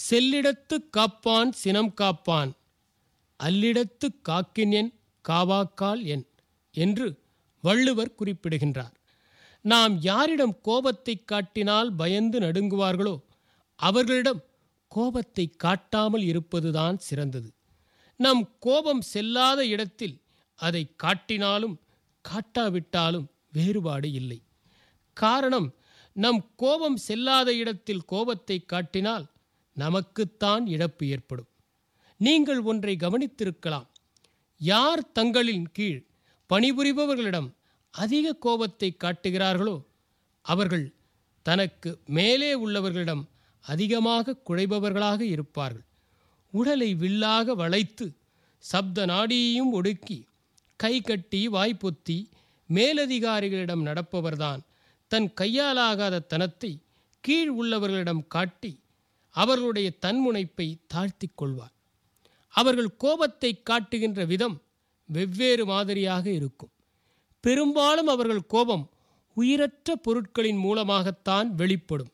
செல்லிடத்து காப்பான் சினம் காப்பான் அல்லிடத்து காக்கின் என் காவாக்கால் என் என்று வள்ளுவர் குறிப்பிடுகின்றார் நாம் யாரிடம் கோபத்தை காட்டினால் பயந்து நடுங்குவார்களோ அவர்களிடம் கோபத்தை காட்டாமல் இருப்பதுதான் சிறந்தது நம் கோபம் செல்லாத இடத்தில் அதை காட்டினாலும் காட்டாவிட்டாலும் வேறுபாடு இல்லை காரணம் நம் கோபம் செல்லாத இடத்தில் கோபத்தை காட்டினால் நமக்குத்தான் இழப்பு ஏற்படும் நீங்கள் ஒன்றை கவனித்திருக்கலாம் யார் தங்களின் கீழ் பணிபுரிபவர்களிடம் அதிக கோபத்தை காட்டுகிறார்களோ அவர்கள் தனக்கு மேலே உள்ளவர்களிடம் அதிகமாக குழைபவர்களாக இருப்பார்கள் உடலை வில்லாக வளைத்து சப்த நாடியையும் ஒடுக்கி கை கட்டி வாய்ப்பொத்தி மேலதிகாரிகளிடம் நடப்பவர்தான் தன் கையாலாகாத தனத்தை கீழ் உள்ளவர்களிடம் காட்டி அவர்களுடைய தன்முனைப்பை தாழ்த்திக் கொள்வார் அவர்கள் கோபத்தை காட்டுகின்ற விதம் வெவ்வேறு மாதிரியாக இருக்கும் பெரும்பாலும் அவர்கள் கோபம் உயிரற்ற பொருட்களின் மூலமாகத்தான் வெளிப்படும்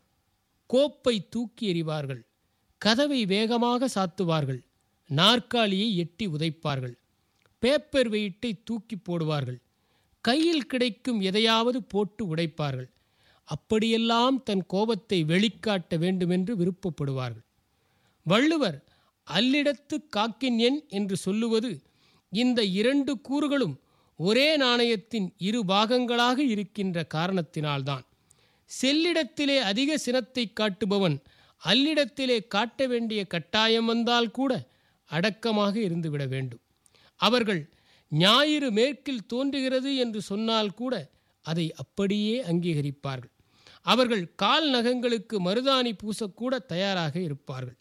கோப்பை தூக்கி எறிவார்கள் கதவை வேகமாக சாத்துவார்கள் நாற்காலியை எட்டி உதைப்பார்கள் பேப்பர் வெயிட்டை தூக்கி போடுவார்கள் கையில் கிடைக்கும் எதையாவது போட்டு உடைப்பார்கள் அப்படியெல்லாம் தன் கோபத்தை வெளிக்காட்ட வேண்டுமென்று விருப்பப்படுவார்கள் வள்ளுவர் அல்லிடத்து காக்கின் எண் என்று சொல்லுவது இந்த இரண்டு கூறுகளும் ஒரே நாணயத்தின் இரு பாகங்களாக இருக்கின்ற காரணத்தினால்தான் செல்லிடத்திலே அதிக சினத்தை காட்டுபவன் அல்லிடத்திலே காட்ட வேண்டிய கட்டாயம் வந்தால் கூட அடக்கமாக இருந்துவிட வேண்டும் அவர்கள் ஞாயிறு மேற்கில் தோன்றுகிறது என்று சொன்னால் கூட அதை அப்படியே அங்கீகரிப்பார்கள் அவர்கள் கால் நகங்களுக்கு மருதாணி பூசக்கூட தயாராக இருப்பார்கள்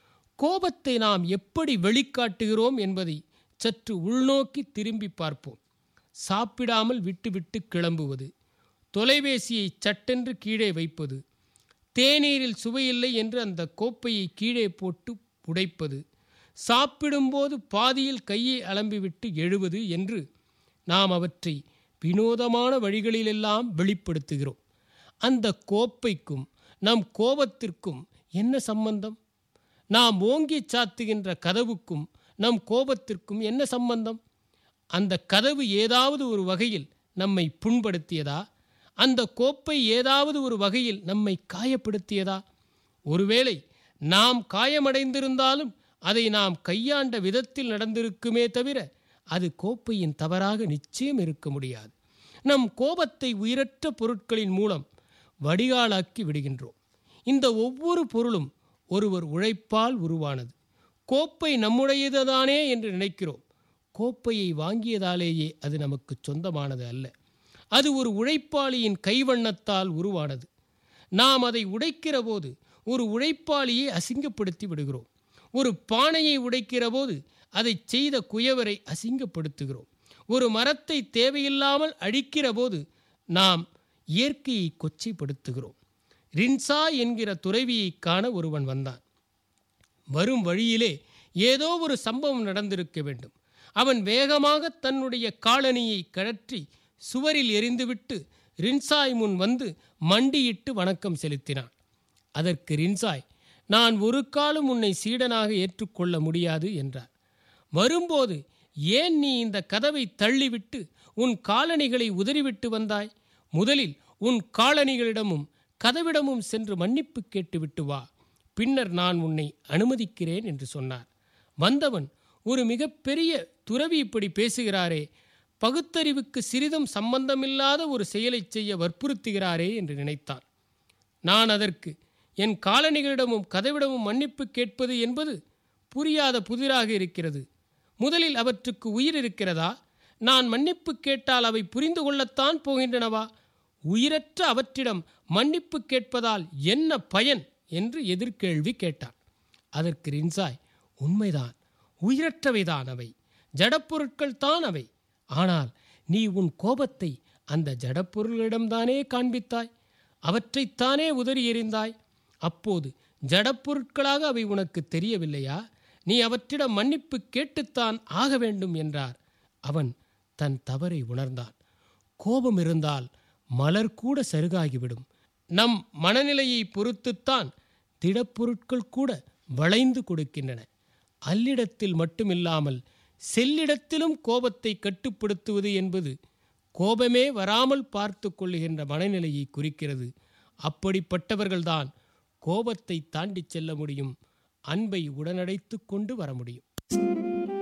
கோபத்தை நாம் எப்படி வெளிக்காட்டுகிறோம் என்பதை சற்று உள்நோக்கி திரும்பி பார்ப்போம் சாப்பிடாமல் விட்டுவிட்டு கிளம்புவது தொலைபேசியை சட்டென்று கீழே வைப்பது தேநீரில் சுவையில்லை என்று அந்த கோப்பையை கீழே போட்டு உடைப்பது சாப்பிடும்போது பாதியில் கையை அலம்பிவிட்டு எழுவது என்று நாம் அவற்றை வினோதமான வழிகளிலெல்லாம் வெளிப்படுத்துகிறோம் அந்த கோப்பைக்கும் நம் கோபத்திற்கும் என்ன சம்பந்தம் நாம் ஓங்கி சாத்துகின்ற கதவுக்கும் நம் கோபத்திற்கும் என்ன சம்பந்தம் அந்த கதவு ஏதாவது ஒரு வகையில் நம்மை புண்படுத்தியதா அந்த கோப்பை ஏதாவது ஒரு வகையில் நம்மை காயப்படுத்தியதா ஒருவேளை நாம் காயமடைந்திருந்தாலும் அதை நாம் கையாண்ட விதத்தில் நடந்திருக்குமே தவிர அது கோப்பையின் தவறாக நிச்சயம் இருக்க முடியாது நம் கோபத்தை உயிரற்ற பொருட்களின் மூலம் வடிகாலாக்கி விடுகின்றோம் இந்த ஒவ்வொரு பொருளும் ஒருவர் உழைப்பால் உருவானது கோப்பை நம்முடையதுதானே என்று நினைக்கிறோம் கோப்பையை வாங்கியதாலேயே அது நமக்கு சொந்தமானது அல்ல அது ஒரு உழைப்பாளியின் கைவண்ணத்தால் உருவானது நாம் அதை உடைக்கிற போது ஒரு உழைப்பாளியை அசிங்கப்படுத்தி விடுகிறோம் ஒரு பானையை உடைக்கிற போது அதை செய்த குயவரை அசிங்கப்படுத்துகிறோம் ஒரு மரத்தை தேவையில்லாமல் அழிக்கிற போது நாம் இயற்கையை கொச்சைப்படுத்துகிறோம் ரின்சா என்கிற துறவியை காண ஒருவன் வந்தான் வரும் வழியிலே ஏதோ ஒரு சம்பவம் நடந்திருக்க வேண்டும் அவன் வேகமாக தன்னுடைய காலணியை கழற்றி சுவரில் எரிந்துவிட்டு ரின்சாய் முன் வந்து மண்டியிட்டு வணக்கம் செலுத்தினான் அதற்கு ரின்சாய் நான் ஒரு காலம் உன்னை சீடனாக ஏற்றுக்கொள்ள முடியாது என்றார் வரும்போது ஏன் நீ இந்த கதவை தள்ளிவிட்டு உன் காலணிகளை உதறிவிட்டு வந்தாய் முதலில் உன் காலணிகளிடமும் கதவிடமும் சென்று மன்னிப்பு கேட்டுவிட்டு வா பின்னர் நான் உன்னை அனுமதிக்கிறேன் என்று சொன்னார் வந்தவன் ஒரு மிகப்பெரிய துறவி இப்படி பேசுகிறாரே பகுத்தறிவுக்கு சிறிதும் சம்பந்தமில்லாத ஒரு செயலை செய்ய வற்புறுத்துகிறாரே என்று நினைத்தான் நான் அதற்கு என் காலணிகளிடமும் கதவிடமும் மன்னிப்பு கேட்பது என்பது புரியாத புதிராக இருக்கிறது முதலில் அவற்றுக்கு உயிர் இருக்கிறதா நான் மன்னிப்பு கேட்டால் அவை புரிந்து கொள்ளத்தான் போகின்றனவா உயிரற்ற அவற்றிடம் மன்னிப்பு கேட்பதால் என்ன பயன் என்று எதிர்கேள்வி கேட்டான் அதற்கு ரின்சாய் உண்மைதான் உயிரற்றவைதான் அவை ஜடப்பொருட்கள் தான் அவை ஆனால் நீ உன் கோபத்தை அந்த ஜடப்பொருள்களிடம்தானே காண்பித்தாய் அவற்றைத்தானே உதறி எறிந்தாய் அப்போது ஜடப்பொருட்களாக அவை உனக்கு தெரியவில்லையா நீ அவற்றிடம் மன்னிப்பு கேட்டுத்தான் ஆக வேண்டும் என்றார் அவன் தன் தவறை உணர்ந்தான் கோபம் இருந்தால் மலர் கூட சருகாகிவிடும் நம் மனநிலையை பொறுத்துத்தான் திடப்பொருட்கள் கூட வளைந்து கொடுக்கின்றன அல்லிடத்தில் மட்டுமில்லாமல் செல்லிடத்திலும் கோபத்தை கட்டுப்படுத்துவது என்பது கோபமே வராமல் பார்த்து கொள்ளுகின்ற மனநிலையை குறிக்கிறது அப்படிப்பட்டவர்கள்தான் கோபத்தை தாண்டிச் செல்ல முடியும் அன்பை உடனடைத்து கொண்டு வர முடியும்